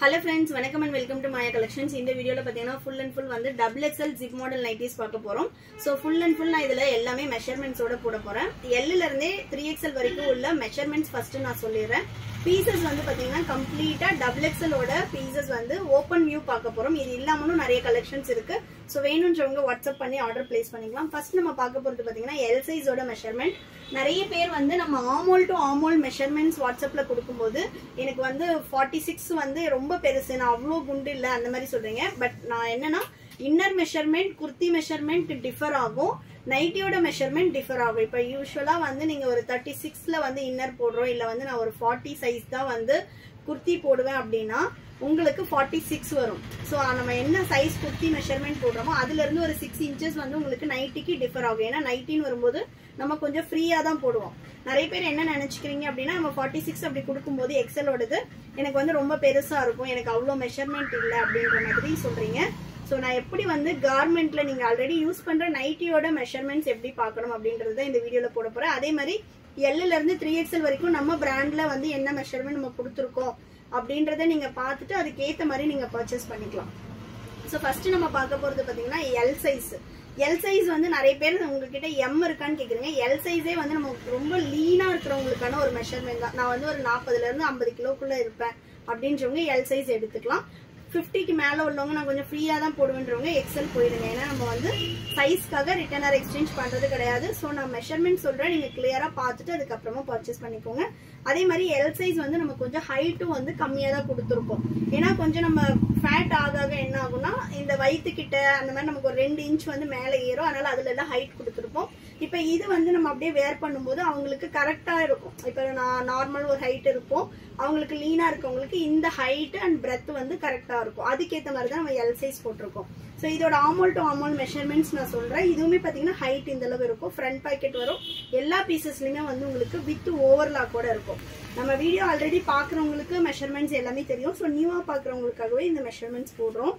hello friends வணக்கம் and welcome to Maya collections இந்த வீடியோல பாத்தீங்கன்னா ஃபுல் அண்ட் ஃபுல் வந்து double XL zip model nighties பார்க்க போறோம் ஸோ ஃபுல் அண்ட் ஃபுல் நான் இதுல எல்லாமே மெஷர்மெண்ட்ஸோட போட போறேன் எல்லுல இருந்தே த்ரீ எக்ஸ்எல் வரைக்கும் உள்ள மெஷர்மெண்ட்ஸ் ஃபர்ஸ்ட் நான் சொல்லிடுறேன் பீசஸ் வந்து பாத்தீங்கன்னா கம்ப்ளீட்டா டபுள் எக்ஸ்எலோட பீசஸ் வந்து ஓப்பன் வியூ பார்க்க போறோம் இது இல்லாமலும் நிறைய கலெக்ஷன்ஸ் இருக்கு ஸோ வேணுன்றவங்க வாட்ஸ்அப் பண்ணி ஆர்டர் பிளேஸ் பண்ணிக்கலாம் ஃபர்ஸ்ட் நம்ம பார்க்க போறது பாத்தீங்கன்னா எல் சைஸோட மெஷர்மெண்ட் நிறைய பேர் வந்து நம்ம ஆமோல் டு ஆமோல் மெஷர்மெண்ட்ஸ் வாட்ஸ்அப்ல கொடுக்கும்போது எனக்கு வந்து ஃபார்ட்டி சிக்ஸ் வந்து ரொம்ப பெருசு நான் அவ்வளோ குண்டு இல்லை அந்த மாதிரி சொல்றீங்க பட் நான் என்னன்னா inner measurement kurti measurement differ ஆகும் நைட்டியோட மெஷர்மெண்ட் டிஃபர் ஆகும் இப்போ யூஸ்வலா வந்து நீங்க ஒரு தேர்ட்டி சிக்ஸ்ல வந்து இன்னர் போடுறோம் இல்ல வந்து நான் ஒரு ஃபார்ட்டி சைஸ் தான் வந்து குர்த்தி போடுவேன் அப்படின்னா உங்களுக்கு ஃபார்ட்டி சிக்ஸ் வரும் ஸோ நம்ம என்ன சைஸ் குர்த்தி மெஷர்மெண்ட் போடுறோமோ அதுல இருந்து ஒரு சிக்ஸ் இன்ச்சஸ் வந்து உங்களுக்கு நைட்டிக்கு டிஃபர் ஆகும் ஏன்னா நைட்டின்னு வரும்போது நம்ம கொஞ்சம் ஃப்ரீயா தான் போடுவோம் நிறைய பேர் என்ன நினைச்சுக்கிறீங்க அப்படின்னா நம்ம ஃபார்ட்டி சிக்ஸ் அப்படி கொடுக்கும்போது எக்ஸலோடது எனக்கு வந்து ரொம்ப பெருசா இருக்கும் எனக்கு அவ்வளோ மெஷர்மெண்ட் இல்லை அப்படின்ற மாதிரி சொல்றீங்க ஸோ நான் எப்படி வந்து கார்மெண்ட்ல நீங்க ஆல்ரெடி யூஸ் பண்ற நைட்டியோட மெஷர்மெண்ட்ஸ் எப்படி பார்க்கணும் அப்படின்றத இந்த வீடியோல போட போறேன் அதே மாதிரி எல்லுல இருந்து த்ரீ எக்ஸல் வரைக்கும் நம்ம பிராண்ட்ல வந்து என்ன மெஷர்மெண்ட் நம்ம கொடுத்துருக்கோம் அப்படின்றத நீங்க பார்த்துட்டு அதுக்கேற்ற மாதிரி நீங்க பர்ச்சேஸ் பண்ணிக்கலாம் ஸோ ஃபர்ஸ்ட் நம்ம பார்க்க போறது பாத்தீங்கன்னா எல் சைஸ் எல் சைஸ் வந்து நிறைய பேர் உங்ககிட்ட எம் இருக்கான்னு கேக்குறீங்க எல் சைஸே வந்து நம்ம ரொம்ப லீனா இருக்கிறவங்களுக்கான ஒரு மெஷர்மெண்ட் தான் நான் வந்து ஒரு நாற்பதுல இருந்து ஐம்பது கிலோக்குள்ள இருப்பேன் அப்படின்றவங்க எல் சைஸ் எடுத்துக்கலாம் ஃபிஃப்டிக்கு மேலே உள்ளவங்க நான் கொஞ்சம் ஃப்ரீயாக தான் போடுவேன்றவங்க எக்ஸல் போயிடுங்க ஏன்னா நம்ம வந்து சைஸ்க்காக ரிட்டர்ன் ஆர் எக்ஸ்சேஞ்ச் பண்ணுறது கிடையாது ஸோ நான் மெஷர்மெண்ட் சொல்கிறேன் நீங்கள் கிளியராக பார்த்துட்டு அதுக்கப்புறமா பர்ச்சேஸ் பண்ணிக்கோங்க அதே மாதிரி எல் சைஸ் வந்து நம்ம கொஞ்சம் ஹைட்டும் வந்து கம்மியாக தான் கொடுத்துருப்போம் ஏன்னா கொஞ்சம் நம்ம ஃபேட் ஆக ஆக என்ன ஆகும்னா இந்த வயிற்றுக்கிட்ட அந்த மாதிரி நமக்கு ஒரு ரெண்டு இன்ச் வந்து மேலே ஏறும் அதனால அதுல எல்லாம் ஹைட் கொடுத்துருப்போம் இப்போ இது வந்து நம்ம அப்படியே வேர் பண்ணும்போது அவங்களுக்கு கரெக்டாக இருக்கும் இப்போ நான் நார்மல் ஒரு ஹைட் இருப்போம் அவங்களுக்கு லீனா இருக்கவங்களுக்கு இந்த ஹைட் அண்ட் பிரெத் வந்து கரெக்டா இருக்கும் அதுக்கேற்ற மாதிரி தான் நம்ம எல் சைஸ் போட்டிருக்கோம் ஸோ இதோட ஆமோல் டு ஆமோல் மெஷர்மெண்ட்ஸ் நான் சொல்றேன் இதுவுமே பார்த்தீங்கன்னா ஹைட் இந்த அளவு இருக்கும் ஃப்ரண்ட் பாக்கெட் வரும் எல்லா பீசஸ்லயுமே வந்து உங்களுக்கு வித் ஓவர்லாக்கோட இருக்கும் நம்ம வீடியோ ஆல்ரெடி பார்க்குறவங்களுக்கு மெஷர்மெண்ட்ஸ் எல்லாமே தெரியும் ஸோ நியூவாக பார்க்குறவங்களுக்காகவே இந்த மெஷர்மெண்ட்ஸ் போடுறோம்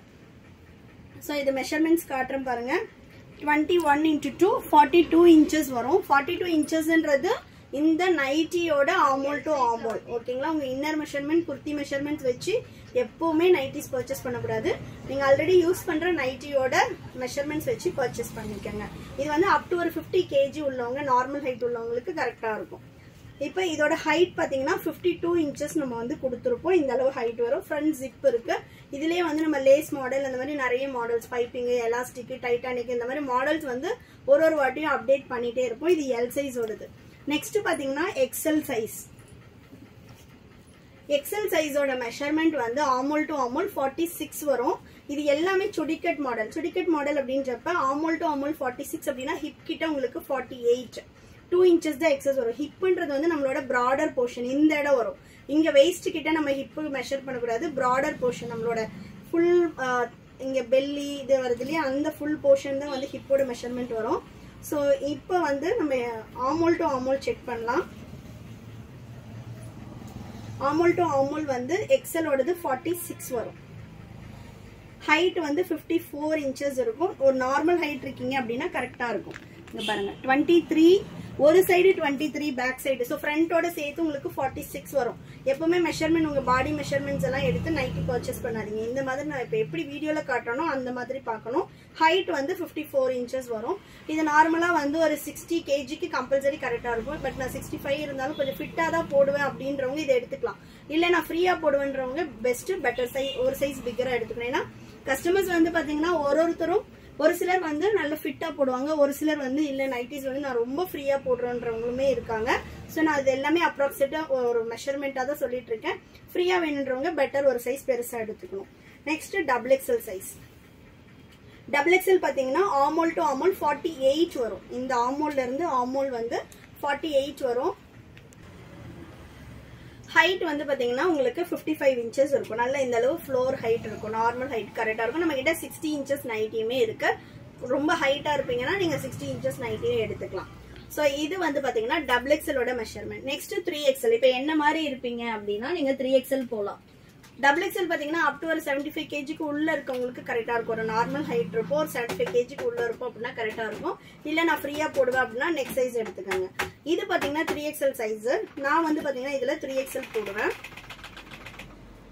ஸோ இது மெஷர்மெண்ட்ஸ் காட்டுறேன் பாருங்க twenty one into two forty two inches வரும் ஃபார்ட்டி டூ இன்ச்சஸ்ன்றது இந்த நைட்டியோட ஆமோல் டு ஆமோல் ஓகேங்களா உங்க இன்னர் மெஷர்மெண்ட் குர்த்தி மெஷர்மெண்ட் வச்சு எப்பவுமே நைட்டிஸ் பர்ச்சேஸ் பண்ணக்கூடாது நீங்க ஆல்ரெடி யூஸ் பண்ற நைட்டியோட மெஷர்மெண்ட்ஸ் வச்சு பர்ச்சேஸ் பண்ணிக்கோங்க இது வந்து அப் டு ஒரு ஃபிஃப்டி கேஜி உள்ளவங்க நார்மல் ஹைட் உள்ளவங்களுக்கு கரெக்டா இருக்கும் இப்போ இதோட ஹைட் பார்த்தீங்கன்னா ஃபிஃப்டி டூ இன்ச்சஸ் நம்ம வந்து கொடுத்துருப்போம் இந்த அளவு ஹைட் வரும் ஃப்ரண்ட் ஜிப் இருக்கு இதுலேயே வந்து நம்ம லேஸ் மாடல் அந்த மாதிரி நிறைய மாடல்ஸ் பைப்பிங் எலாஸ்டிக் டைட்டானிக் இந்த மாதிரி மாடல்ஸ் வந்து ஒரு ஒரு வாட்டியும் அப்டேட் பண்ணிட்டே இருப்போம் இது எல் சைஸோடது நெக்ஸ்ட் பாத்தீங்கன்னா எக்ஸல் சைஸ் எக்ஸல் சைஸோட மெஷர்மெண்ட் வந்து armhole to armhole forty six வரும் இது எல்லாமே சுடிக்கட் மாடல் சுடிக்கட் மாடல் அப்படின்றப்ப armhole to armhole forty six அப்படின்னா ஹிப் கிட்ட உங்களுக்கு ஃபார்ட்டி எயிட் டூ இன்ச்சஸ் தான் எக்ஸஸ் வரும் ஹிப்ன்றது வந்து நம்மளோட ப்ராடர் போர்ஷன் இந்த இடம் வரும் இங்க வெயிஸ்ட் கிட்ட நம்ம ஹிப் மெஷர் பண்ணக்கூடாது ப்ராடர் போர்ஷன் நம்மளோட ஃபுல் இங்க பெல்லி இது வருது இல்லையா அந்த ஃபுல் போர்ஷன் தான் வந்து ஹிப்போட மெஷர்மெண்ட் வரும் ஸோ இப்போ வந்து நம்ம ஆமோல் டு ஆமோல் செக் பண்ணலாம் ஆமோல் டு ஆமோல் வந்து எக்ஸலோடது ஃபார்ட்டி சிக்ஸ் வரும் ஹைட் வந்து ஃபிஃப்டி ஃபோர் இன்ச்சஸ் இருக்கும் ஒரு நார்மல் ஹைட் இருக்கீங்க அப்படின்னா கரெக்டாக இருக்கும் இங்கே பாருங்க டுவெண்ட்டி த்ரீ ஒரு side twenty three back side so ஃப்ரண்ட்டோட சேர்த்து உங்களுக்கு ஃபார்ட்டி சிக்ஸ் வரும் எப்பவுமே மெஷர்மெண்ட் உங்கள் பாடி மெஷர்மெண்ட்ஸ் எல்லாம் எடுத்து நைட்டி பர்ச்சேஸ் பண்ணாதீங்க இந்த மாதிரி நான் இப்போ எப்படி வீடியோவில் காட்டணும் அந்த மாதிரி பார்க்கணும் ஹைட் வந்து ஃபிஃப்டி ஃபோர் இன்ச்சஸ் வரும் இது நார்மலாக வந்து ஒரு சிக்ஸ்டி கேஜிக்கு கம்பல்சரி கரெக்டாக இருக்கும் பட் நான் சிக்ஸ்டி ஃபைவ் இருந்தாலும் கொஞ்சம் ஃபிட்டாக தான் போடுவேன் அப்படின்றவங்க இதை எடுத்துக்கலாம் இல்லை நான் ஃப்ரீயாக போடுவேன்றவங்க பெஸ்ட் பெட்டர் சைஸ் ஒரு சைஸ் பிக்கராக எடுத்துக்கணும் ஏன்னா கஸ்டமர்ஸ் வந்து பார்த்தீங்கன்னா ஒரு ஒருத்தரும் ஒரு சிலர் வந்து நல்ல ஃபிட்டா போடுவாங்க ஒரு சிலர் வந்து இல்ல நைட்டிஸ் வந்து நான் ரொம்ப ஃப்ரீயா போடுறேன்றவங்களுமே இருக்காங்க ஸோ நான் அது எல்லாமே அப்ராக்சிமேட்டா ஒரு மெஷர்மெண்டா தான் சொல்லிட்டு இருக்கேன் ஃப்ரீயா வேணுன்றவங்க பெட்டர் ஒரு சைஸ் பெருசா எடுத்துக்கணும் next double XL size double XL பாத்தீங்கன்னா armhole to armhole forty eight வரும் இந்த ஆமோல்ல இருந்து ஆமோல் வந்து ஃபார்ட்டி எயிட் வரும் ஹைட் வந்து பாத்தீங்கன்னா உங்களுக்கு ஃபிஃப்டி ஃபைவ் இன்ச்சஸ் இருக்கும் நல்ல இந்த அளவு ஃப்ளோர் ஹைட் இருக்கும் நார்மல் ஹைட் கரெக்டா இருக்கும் நம்ம கிட்ட சிக்ஸ்டி இன்ச்சஸ் நைட்டியுமே இருக்கு ரொம்ப ஹைட்டா இருப்பீங்கன்னா நீங்க சிக்ஸ்டி இன்ச்சஸ் நைட்டியும் எடுத்துக்கலாம் ஸோ இது வந்து பாத்தீங்கன்னா டபுள் எக்ஸலோட மெஷர்மெண்ட் நெக்ஸ்ட் த்ரீ எக்ஸல் இப்போ என்ன மாதிரி இருப்பீங்க அப்படின்னா நீங்க த்ரீ எக்ஸல் போகலாம் டபுள் எக்ஸல் பாத்தீங்கன்னா அப் டு ஒரு செவன்டி ஃபைவ் கேஜிக்கு உள்ள இருக்கவங்களுக்கு கரெக்டா இருக்கும் ஒரு நார்மல் ஹைட் இருக்கும் ஒரு செவன்டி ஃபைவ் கேஜிக்கு உள்ள இருக்கும் அப்படின்னா கரெக்டா இருக்கும் இல்ல நான் ஃப்ரீயா போடுவேன் அப்படின்னா நெக்ஸ்ட் சைஸ் எடுத்துக்கோங்க இது பாத்தீங்கன்னா த்ரீ எக்ஸல் சைஸ் நான் வந்து பாத்தீங்கன்னா இதுல த்ரீ எக்ஸல் போடுவேன்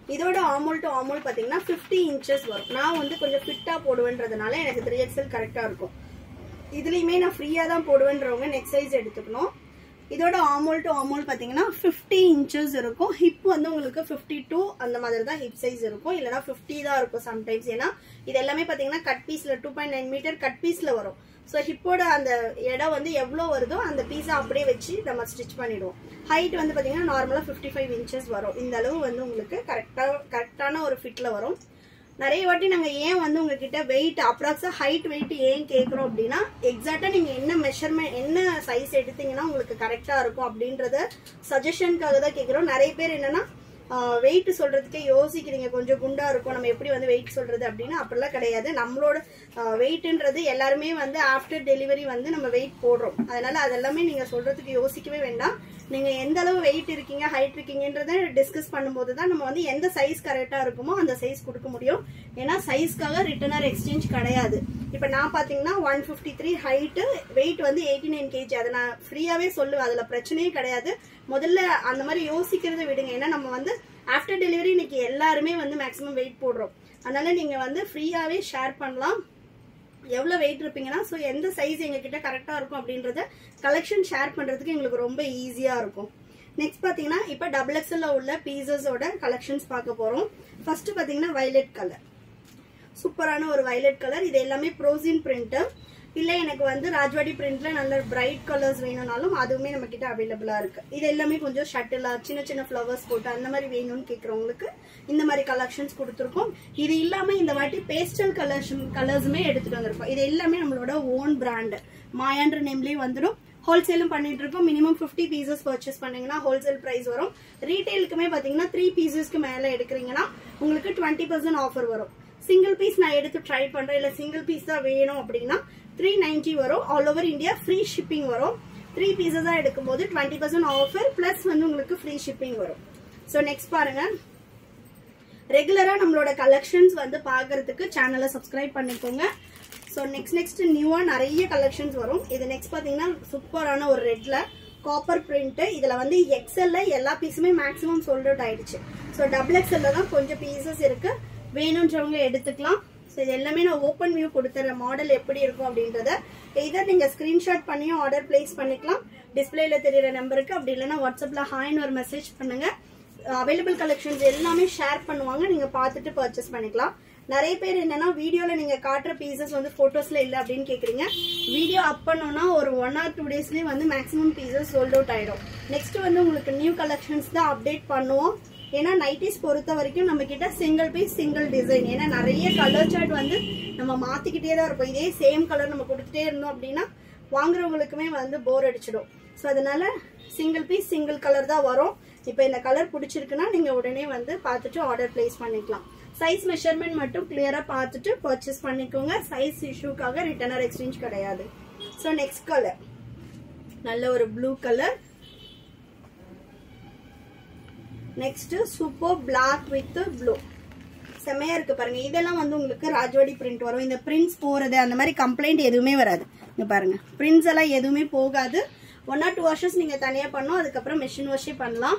இதோட ஆமோல் டு ஆமோல் பார்த்தீங்கன்னா ஃபிஃப்டி இன்ச்சஸ் வரும் நான் வந்து கொஞ்சம் ஃபிட்டாக போடுவேன்றதுனால எனக்கு த்ரீ எக்ஸ்எல் கரெக்டாக இருக்கும் இதுலேயுமே நான் ஃப்ரீயாக தான் போடுவேன்றவங்க நெக் சைஸ் எடுத்துக்கணும் இதோட ஆமோல் டு ஆமோல் பார்த்தீங்கன்னா ஃபிஃப்டி இன்ச்சஸ் இருக்கும் ஹிப் வந்து உங்களுக்கு ஃபிஃப்டி டூ அந்த மாதிரி தான் ஹிப் சைஸ் இருக்கும் இல்லைனா ஃபிஃப்டி தான் இருக்கும் சம்டைம்ஸ் ஏன்னா இது எல்லாமே பார்த்தீங்கன்னா கட் பீஸில் two point nine metre cut பீஸில் வரும் ஸோ ஹிப்போட அந்த இடம் வந்து எவ்வளோ வருதோ அந்த பீஸை அப்படியே வச்சு நம்ம ஸ்டிச் பண்ணிடுவோம் ஹைட் வந்து பார்த்தீங்கன்னா நார்மலாக ஃபிஃப்டி ஃபைவ் இன்ச்சஸ் வரும் இந்த அளவு வந்து உங்களுக்கு கரெக்டாக கரெக்டான ஒரு ஃபிட்டில் வரும் நிறைய வாட்டி நாங்கள் ஏன் வந்து உங்ககிட்ட வெயிட் அப்ராக்ஸா ஹைட் வெயிட் ஏன் கேட்குறோம் அப்படின்னா எக்ஸாக்டாக நீங்கள் என்ன மெஷர்மெண்ட் என்ன சைஸ் எடுத்தீங்கன்னா உங்களுக்கு கரெக்டாக இருக்கும் அப்படின்றத சஜஷனுக்காக தான் கேட்குறோம் நிறைய பேர் என்னன்னா வெயிட் சொல்றதுக்கே யோசிக்கிறீங்க கொஞ்சம் குண்டா இருக்கும் நம்ம எப்படி வந்து வெயிட் சொல்றது அப்படின்னு அப்படிலாம் கிடையாது நம்மளோட வெயிட்ன்றது எல்லாருமே வந்து ஆஃப்டர் டெலிவரி வந்து நம்ம வெயிட் போடுறோம் அதனால அதெல்லாமே நீங்க சொல்றதுக்கு யோசிக்கவே வேண்டாம் நீங்க எந்த அளவு வெயிட் இருக்கீங்க ஹைட் இருக்கீங்கன்றத டிஸ்கஸ் பண்ணும்போது தான் நம்ம வந்து எந்த சைஸ் கரெக்டா இருக்குமோ அந்த சைஸ் கொடுக்க முடியும் ஏன்னா சைஸ்க்காக ரிட்டர்னர் எக்ஸ்சேஞ்ச் கிடையாது இப்போ நான் பார்த்தீங்கன்னா one fifty three height weight வந்து எயிட்டி நைன் கேஜி அதை நான் ஃப்ரீயாகவே சொல்லுவேன் அதில் பிரச்சனையே கிடையாது முதல்ல அந்த மாதிரி யோசிக்கிறத விடுங்க ஏன்னா நம்ம வந்து ஆஃப்டர் டெலிவரி இன்னைக்கு எல்லாருமே வந்து மேக்ஸிமம் வெயிட் போடுறோம் அதனால நீங்கள் வந்து ஃப்ரீயாகவே ஷேர் பண்ணலாம் எவ்வளோ வெயிட் இருப்பீங்கன்னா ஸோ எந்த சைஸ் எங்ககிட்ட கரெக்டாக இருக்கும் அப்படின்றத கலெக்ஷன் ஷேர் பண்ணுறதுக்கு எங்களுக்கு ரொம்ப ஈஸியாக இருக்கும் நெக்ஸ்ட் பார்த்தீங்கன்னா இப்போ டபுள் எக்ஸல்ல உள்ள பீசஸோட கலெக்ஷன்ஸ் பார்க்க போகிறோம் ஃபர்ஸ்ட் பார்த்தீங்கன்னா வைலட் கலர் சூப்பரான ஒரு வைலட் கலர் இது எல்லாமே ப்ரோசின் பிரிண்ட் இல்லை எனக்கு வந்து ராஜ்வாடி பிரிண்ட்ல நல்ல பிரைட் கலர்ஸ் வேணும்னாலும் அதுவுமே நம்ம கிட்ட அவைலபிளா இருக்கு இது எல்லாமே கொஞ்சம் ஷட்டிலா சின்ன சின்ன ஃப்ளவர்ஸ் போட்டு அந்த மாதிரி வேணும்னு கேட்குறவங்களுக்கு இந்த மாதிரி கலெக்ஷன்ஸ் கொடுத்துருக்கோம் இது இல்லாம இந்த வாட்டி பேஸ்டல் கலர்ஸ் கலர்ஸுமே எடுத்துட்டு வந்திருக்கோம் இது எல்லாமே நம்மளோட ஓன் பிராண்ட் மாயான்ற நேம்லயே வந்துடும் ஹோல்சேலும் பண்ணிட்டு இருக்கோம் மினிமம் ஃபிஃப்டி பீசஸ் பர்ச்சேஸ் பண்ணீங்கன்னா ஹோல்சேல் பிரைஸ் வரும் ரீட்டைலுக்குமே பாத்தீங்கன்னா த்ரீ பீசஸ்க்கு மேல எடுக்கிறீங்கன்னா உங்களுக்கு டுவெண்ட்டி பர்சன்ட் ஆஃபர் வரும் சிங்கிள் பீஸ் நான் எடுத்து ட்ரை பண்றேன் இல்ல சிங்கிள் பீஸ் தான் வேணும் அப்படின்னா த்ரீ நைன்டி வரும் all over India free shipping வரும் த்ரீ பீசஸா எடுக்கும்போது டுவெண்ட்டி பர்சன்ட் ஆஃபர் பிளஸ் வந்து உங்களுக்கு ஃப்ரீ ஷிப்பிங் வரும் ஸோ நெக்ஸ்ட் பாருங்க ரெகுலரா நம்மளோட கலெக்ஷன்ஸ் வந்து பாக்குறதுக்கு சேனலை சப்ஸ்கிரைப் பண்ணிக்கோங்க ஸோ நெக்ஸ்ட் நெக்ஸ்ட் நியூவா நிறைய கலெக்ஷன்ஸ் வரும் இது நெக்ஸ்ட் பாத்தீங்கன்னா சூப்பரான ஒரு ரெட்ல காப்பர் பிரிண்ட் இதுல வந்து எக்ஸல்ல எல்லா பீஸுமே மேக்ஸிமம் சோல்ட் அவுட் ஆயிடுச்சு ஸோ டபுள் எக்ஸல்ல தான் கொஞ்சம் பீசஸ் இருக்கு வேணுன்றவங்க எடுத்துக்கலாம் ஸோ இது எல்லாமே நான் ஓப்பன் வியூ கொடுத்துறேன் மாடல் எப்படி இருக்கும் அப்படின்றத இதை நீங்க ஸ்கிரீன்ஷாட் பண்ணியும் ஆர்டர் பிளேஸ் பண்ணிக்கலாம் டிஸ்பிளேல தெரியுற நம்பருக்கு அப்படி இல்லைன்னா வாட்ஸ்அப்ல ஹாய்னு ஒரு மெசேஜ் பண்ணுங்க அவைலபிள் கலெக்ஷன்ஸ் எல்லாமே ஷேர் பண்ணுவாங்க நீங்க பார்த்துட்டு பர்ச்சேஸ் பண்ணிக்கலாம் நிறைய பேர் என்னன்னா வீடியோல நீங்க காட்டுற பீசஸ் வந்து போட்டோஸ்ல இல்ல அப்படின்னு கேக்குறீங்க வீடியோ அப் பண்ணோம்னா ஒரு ஒன் ஆர் டூ டேஸ்லயே வந்து மேக்ஸிமம் பீசஸ் சோல்ட் அவுட் ஆயிடும் நெக்ஸ்ட் வந்து உங்களுக்கு நியூ கலெக்ஷன்ஸ் தான் அப்டேட் பண்ணுவோம் ஏன்னா நைட்டிஸ் பொறுத்த வரைக்கும் நம்ம கிட்ட சிங்கிள் பீஸ் சிங்கிள் டிசைன் ஏன்னா நிறைய கலர் சார்ட் வந்து நம்ம மாத்திக்கிட்டே தான் இருப்போம் இதே சேம் கலர் நம்ம கொடுத்துட்டே இருந்தோம் அப்படின்னா வாங்குறவங்களுக்குமே வந்து போர் அடிச்சிடும் ஸோ அதனால சிங்கிள் பீஸ் சிங்கிள் கலர் தான் வரும் இப்போ இந்த கலர் பிடிச்சிருக்குன்னா நீங்க உடனே வந்து பார்த்துட்டு ஆர்டர் பிளேஸ் பண்ணிக்கலாம் சைஸ் மெஷர்மெண்ட் மட்டும் கிளியரா பார்த்துட்டு பர்ச்சேஸ் பண்ணிக்கோங்க சைஸ் இஷ்யூக்காக ரிட்டர்னர் எக்ஸ்சேஞ்ச் கிடையாது ஸோ நெக்ஸ்ட் கலர் நல்ல ஒரு blue colour next super black with blue செம்மையா இருக்கு பாருங்க இதெல்லாம் வந்து உங்களுக்கு ராஜவாடி பிரிண்ட் வரும் இந்த பிரிண்ட்ஸ் போறது அந்த மாதிரி கம்ப்ளைண்ட் எதுவுமே வராது இங்க பாருங்க பிரிண்ட்ஸ் எல்லாம் எதுவுமே போகாது ஒன் ஆர் டூ வாஷஸ் நீங்க தனியா பண்ணும் அதுக்கப்புறம் மெஷின் வாஷே பண்ணலாம்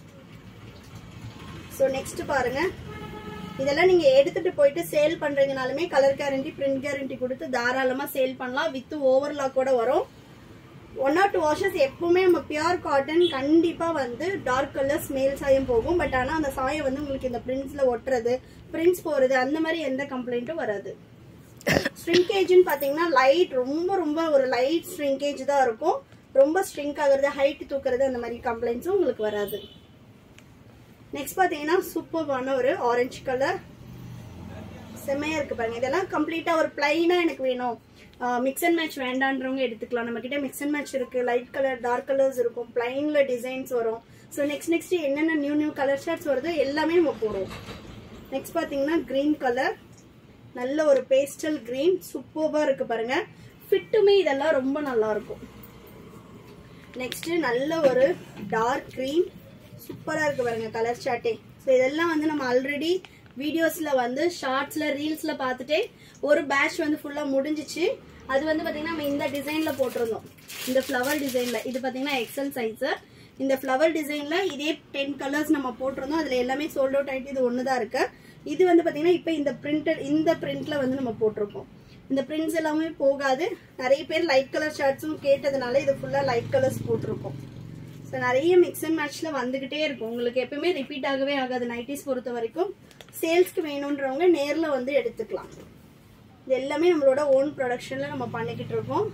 ஸோ நெக்ஸ்ட் பாருங்க இதெல்லாம் நீங்க எடுத்துட்டு போயிட்டு சேல் பண்றீங்கனாலுமே கலர் கேரண்டி பிரிண்ட் கேரண்டி கொடுத்து தாராளமா சேல் பண்ணலாம் வித் ஓவர்லாக் கூட வரும் ஒன் ஆர் டூ வாஷஸ் எப்பவுமே நம்ம பியூர் காட்டன் கண்டிப்பா வந்து டார்க் கலர் ஸ்மெல் சாயம் போகும் பட் ஆனா அந்த சாயம் வந்து உங்களுக்கு இந்த பிரிண்ட்ஸ்ல ஒட்டுறது பிரிண்ட்ஸ் போறது அந்த மாதிரி எந்த கம்ப்ளைண்ட்டும் வராது ஸ்ட்ரிங்கேஜ்னு பாத்தீங்கன்னா லைட் ரொம்ப ரொம்ப ஒரு லைட் ஸ்ட்ரிங்கேஜ் தான் இருக்கும் ரொம்ப ஸ்ட்ரிங்க் ஆகுறது ஹைட் தூக்குறது அந்த மாதிரி கம்ப்ளைண்ட்ஸும் உங்களுக்கு வராது நெக்ஸ்ட் பாத்தீங்கன்னா சூப்பர்வான ஒரு ஆரஞ்சு கலர் செம்மையா இருக்கு பாருங்க இதெல்லாம் கம்ப்ளீட்டா ஒரு பிளைனா எனக்கு வேணும் மிக்ஸ் அண்ட் மேட்ச் வேண்டான்றவங்க எடுத்துக்கலாம் நம்ம கிட்ட மிக்ஸ் அண்ட் மேட்ச் இருக்கு லைட் கலர் டார்க் கலர்ஸ் இருக்கும் பிளைன்ல டிசைன்ஸ் வரும் ஸோ நெக்ஸ்ட் நெக்ஸ்ட் என்னென்ன நியூ நியூ கலர் ஷர்ட்ஸ் வருதோ எல்லாமே நம்ம போடுவோம் நெக்ஸ்ட் பாத்தீங்கன்னா கிரீன் கலர் நல்ல ஒரு பேஸ்டல் கிரீன் சூப்பர்பா இருக்கு பாருங்க ஃபிட்டுமே இதெல்லாம் ரொம்ப நல்லா இருக்கும் நெக்ஸ்ட் நல்ல ஒரு டார்க் கிரீன் சூப்பரா இருக்கு பாருங்க கலர் சார்ட்டே ஸோ இதெல்லாம் வந்து நம்ம ஆல்ரெடி வீடியோஸ்ல வந்து ஷார்ட்ஸ்ல ரீல்ஸ்ல பார்த்துட்டே ஒரு பேட்ச் வந்து ஃபுல்லா முடிஞ்சிச்சு அது வந்து பாத்தீங்கன்னா நம்ம இந்த டிசைன்ல போட்டிருந்தோம் இந்த ஃப்ளவர் டிசைன்ல இது பாத்தீங்கன்னா எக்ஸல் சைஸ் இந்த ஃப்ளவர் டிசைன்ல இதே டென் கலர்ஸ் நம்ம போட்டிருந்தோம் அதுல எல்லாமே சோல்ட் அவுட் ஆயிட்டு இது ஒன்று தான் இருக்கு இது வந்து பாத்தீங்கன்னா இப்போ இந்த பிரிண்டட் இந்த பிரிண்ட்ல வந்து நம்ம போட்டிருக்கோம் இந்த பிரிண்ட்ஸ் எல்லாமே போகாது நிறைய பேர் லைட் கலர் ஷர்ட்ஸும் கேட்டதுனால இது ஃபுல்லா லைட் கலர்ஸ் போட்டிருக்கோம் ஸோ நிறைய மிக்ஸ் அண்ட் மேட்ச்ல வந்துகிட்டே இருக்கும் உங்களுக்கு எப்பவுமே ரிப்பீட் ஆகவே ஆகாது நைட்டிஸ் பொறுத்த வரைக்கும் சேல்ஸ்க்கு வேணுன்றவங்க நேர்ல வந்து எடுத்துக்கலாம் இது எல்லாமே நம்மளோட ஓன் ப்ரொடக்ஷன்ல நம்ம பண்ணிக்கிட்டு இருக்கோம்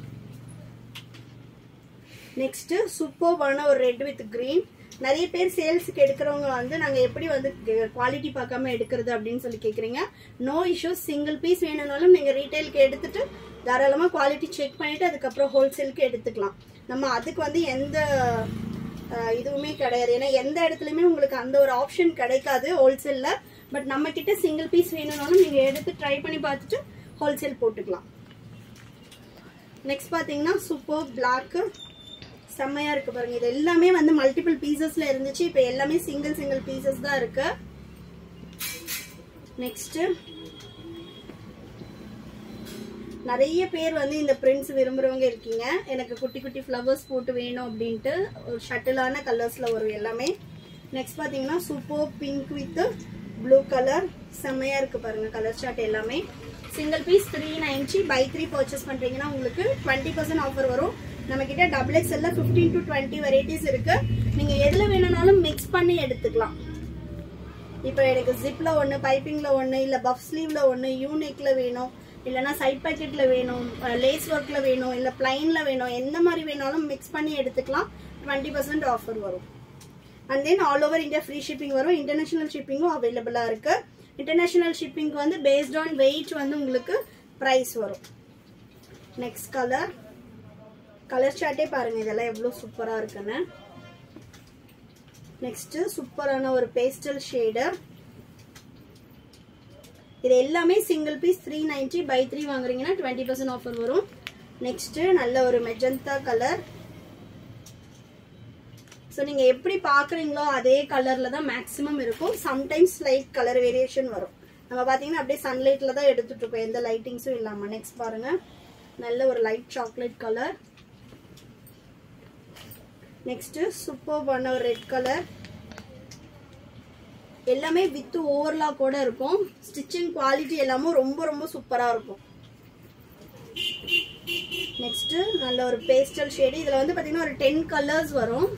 நெக்ஸ்ட் சூப்பர்பான ஒரு ரெட் வித் கிரீன் நிறைய பேர் சேல்ஸுக்கு எடுக்கிறவங்க வந்து நாங்கள் எப்படி வந்து குவாலிட்டி பார்க்காம எடுக்கிறது அப்படின்னு சொல்லி கேட்குறீங்க நோ இஷ்யூஸ் சிங்கிள் பீஸ் வேணும்னாலும் நீங்கள் ரீட்டைலுக்கு எடுத்துட்டு தாராளமாக குவாலிட்டி செக் பண்ணிட்டு அதுக்கப்புறம் ஹோல்சேலுக்கு எடுத்துக்கலாம் நம்ம அதுக்கு வந்து எந்த அஹ், இதுவுமே கிடையாது ஏன்னா எந்த இடத்துலையுமே உங்களுக்கு அந்த ஒரு ஆப்ஷன் கிடைக்காது ஹோல்சேலில் பட் நம்ம கிட்ட சிங்கிள் பீஸ் வேணும்னாலும் நீங்கள் எடுத்து ட்ரை பண்ணி பார்த்துட்டு ஹோல்சேல் போட்டுக்கலாம் நெக்ஸ்ட் பார்த்தீங்கன்னா சூப்பர் பிளாக்கு செம்மையா இருக்கு பாருங்க இது எல்லாமே வந்து மல்டிபிள் பீசஸ்ல இருந்துச்சு இப்போ எல்லாமே சிங்கிள் சிங்கிள் பீசஸ் தான் இருக்கு நெக்ஸ்ட் நிறைய பேர் வந்து இந்த பிரிண்ட்ஸ் விரும்புறவங்க இருக்கீங்க எனக்கு குட்டி குட்டி ஃப்ளவர்ஸ் போட்டு வேணும் அப்படின்ட்டு ஒரு ஷட்டிலான கலர்ஸ்ல வரும் எல்லாமே நெக்ஸ்ட் பாத்தீங்கன்னா super pink with blue colour செம்மையா இருக்கு பாருங்க கலர் ஷார்ட் எல்லாமே single piece three ninety by three purchase பண்றீங்கன்னா உங்களுக்கு டுவெண்ட்டி பர்சன்ட் ஆஃபர் வரும் நம்ம கிட்ட டபுள் எக்ஸ்எல்ல ஃபிஃப்டீன் டு டுவெண்ட்டி வெரைட்டிஸ் இருக்கு நீங்க எதுல வேணும்னாலும் மிக்ஸ் பண்ணி எடுத்துக்கலாம் இப்போ எனக்கு ஜிப்ல ஒன்று பைப்பிங்ல ஒன்று இல்லை பஃப் ஸ்லீவ்ல ஒன்று யூனிக்ல வேணும் இல்லைன்னா சைட் பாக்கெட்ல வேணும் லேஸ் ஒர்க்ல வேணும் இல்லை பிளைன்ல வேணும் எந்த மாதிரி வேணாலும் மிக்ஸ் பண்ணி எடுத்துக்கலாம் டுவெண்ட்டி பர்சன்ட் ஆஃபர் வரும் and then all over India free shipping வரும் இன்டர்நேஷனல் ஷிப்பிங்கும் அவைலபிளாக இருக்கு இன்டர்நேஷனல் ஷிப்பிங் வந்து பேஸ்ட் ஆன் வெயிட் வந்து உங்களுக்கு ப்ரைஸ் வரும் நெக்ஸ்ட் கலர் கலர் சார்ட்டே பாருங்க இதெல்லாம் எவ்வளோ சூப்பராக இருக்குன்னு நெக்ஸ்ட் சூப்பரான ஒரு பேஸ்டல் ஷேடர் இது எல்லாமே single piece three ninety by three வாங்குறீங்கன்னா டுவெண்ட்டி பர்சன்ட் ஆஃபர் வரும் நெக்ஸ்ட் நல்ல ஒரு மெஜந்தா கலர் ஸோ நீங்க எப்படி பாக்குறீங்களோ அதே கலர்ல தான் மேக்ஸிமம் இருக்கும் சம்டைம்ஸ் லைட் கலர் வேரியேஷன் வரும் நம்ம பாத்தீங்கன்னா அப்படியே சன்லைட்ல தான் எடுத்துட்டு இருக்கோம் எந்த லைட்டிங்ஸும் இல்லாம நெக்ஸ்ட் பாருங்க நல்ல ஒரு லைட் சாக்லேட் கலர் நெக்ஸ்ட் சூப்பர்பான ஒரு ரெட் கலர் எல்லாமே வித் ஓவர்லாக் கூட இருக்கும் ஸ்டிச்சிங் குவாலிட்டி எல்லாமும் ரொம்ப ரொம்ப சூப்பரா இருக்கும் நெக்ஸ்ட் நல்ல ஒரு பேஸ்டல் ஷேடு இதுல வந்து பாத்தீங்கன்னா ஒரு டென் கலர்ஸ் வரும்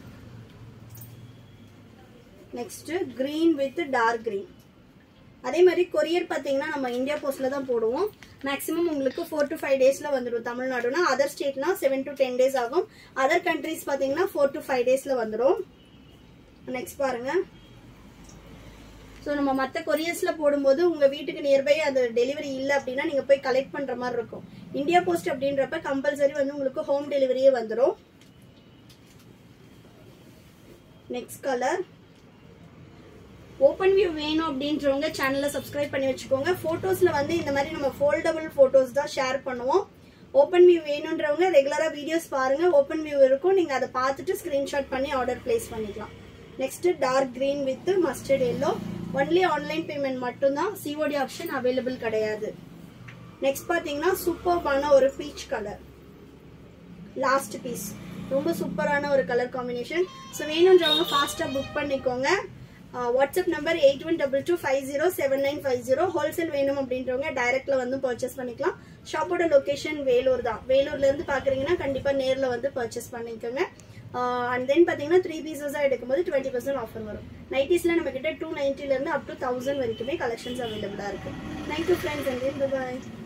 next green with dark green அதே மாதிரி கொரியர் பார்த்தீங்கன்னா நம்ம இந்தியா போஸ்ட்ல தான் போடுவோம் மேக்ஸிமம் உங்களுக்கு ஃபோர் டு ஃபைவ் டேஸ்ல வந்துடும் தமிழ்நாடுனா அதர் ஸ்டேட்னா செவன் டு டென் டேஸ் ஆகும் அதர் கண்ட்ரீஸ் பார்த்தீங்கன்னா ஃபோர் டு ஃபைவ் டேஸ்ல வந்துடும் நெக்ஸ்ட் பாருங்க ஸோ நம்ம மற்ற கொரியர்ஸ்ல போடும்போது உங்க வீட்டுக்கு நியர்பை அந்த டெலிவரி இல்லை அப்படின்னா நீங்க போய் கலெக்ட் பண்ற மாதிரி இருக்கும் இந்தியா போஸ்ட் அப்படின்றப்ப கம்பல்சரி வந்து உங்களுக்கு ஹோம் டெலிவரியே வந்துடும் நெக்ஸ்ட் கலர் ஓப்பன் வியூ வேணும் அப்படின்றவங்க சேனலை சப்ஸ்கிரைப் பண்ணி வச்சுக்கோங்க ஃபோட்டோஸில் வந்து இந்த மாதிரி நம்ம ஃபோல்டபுள் ஃபோட்டோஸ் தான் ஷேர் பண்ணுவோம் ஓப்பன் வியூ வேணுன்றவங்க ரெகுலராக வீடியோஸ் பாருங்க ஓப்பன் வியூ இருக்கும் நீங்கள் அதை பார்த்துட்டு ஸ்க்ரீன்ஷாட் பண்ணி ஆர்டர் பிளேஸ் பண்ணிக்கலாம் next dark green with mustard yellow only online payment மட்டும்தான் சிஓடி ஆப்ஷன் அவைலபிள் கிடையாது நெக்ஸ்ட் பார்த்தீங்கன்னா சூப்பர்பான ஒரு பீச் கலர் லாஸ்ட் பீஸ் ரொம்ப சூப்பரான ஒரு கலர் காம்பினேஷன் ஸோ வேணுன்றவங்க ஃபாஸ்ட்டாக புக் பண்ணிக்கோங்க WhatsApp number eight one double two five zero seven nine five zero wholesale வேணும் அப்படின்றவங்க டைரக்ட்ல வந்து பர்ச்சேஸ் பண்ணிக்கலாம் ஷாப்போட லொகேஷன் வேலூர் தான் வேலூர்ல இருந்து பாக்குறீங்கன்னா கண்டிப்பா நேர்ல வந்து பர்ச்சேஸ் பண்ணிக்கோங்க அண்ட் தென் பாத்தீங்கன்னா த்ரீ பீசஸா எடுக்கும்போது டுவெண்ட்டி பர்சன்ட் ஆஃபர் வரும் நைட்டிஸ்ல நம்ம கிட்ட டூ நைன்டில இருந்து அப் டு தௌசண்ட் வரைக்குமே கலெக்ஷன்ஸ் அவைலபிளா இருக்கு தேங்க்யூ ஃப்ரெண்ட்ஸ் அண்ட் பாய்